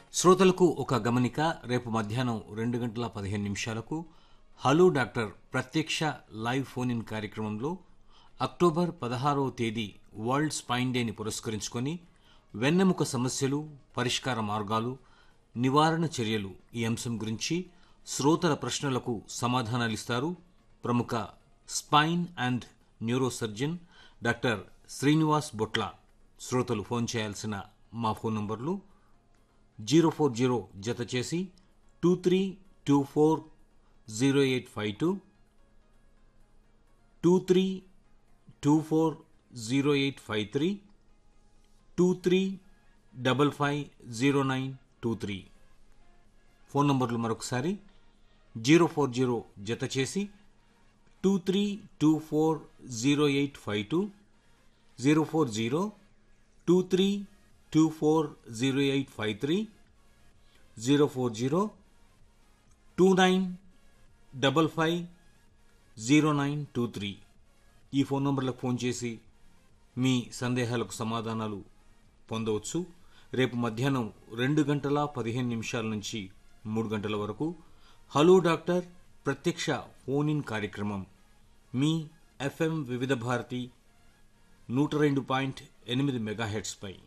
శ్రోతలకు ఒక గమనిక రేపు మధ్యాహ్నం రెండు గంటల పదిహేను నిమిషాలకు హలో డాక్టర్ ప్రత్యక్ష లైవ్ ఫోన్ ఇన్ కార్యక్రమంలో అక్టోబర్ పదహారవ తేదీ వరల్డ్ స్పైన్ డేని పురస్కరించుకొని వెన్నెముక సమస్యలు పరిష్కార మార్గాలు నివారణ చర్యలు ఈ అంశం గురించి శ్రోతల ప్రశ్నలకు సమాధానాలిస్తారు ప్రముఖ spine and neurosurgeon doctor Srinivas Botla శ్రోతలు ఫోన్ చేయాల్సిన మా ఫోన్ నంబర్లు జీరో ఫోర్ జీరో జత చేసి two three two four zero eight five two two three two four zero eight five three two three double five zero nine two three phone నంబర్లు మరొకసారి zero four zero జత చేసి two three two four zero eight five two zero four zero two three two four zero eight five three zero four zero two nine double five zero nine two three ఈ phone నంబర్లకు phone చేసి మీ సందేహాలకు సమాధానాలు పొందవచ్చు రేపు మధ్యాహ్నం రెండు గంటల పదిహేను నిమిషాల నుంచి మూడు గంటల వరకు హలో డాక్టర్ ప్రత్యక్ష ఫోన్ ఇన్ కార్యక్రమం మీ ఎఫ్ఎం వివిధ భారతి నూట రెండు పాయింట్ ఎనిమిది మెగాహెట్స్పై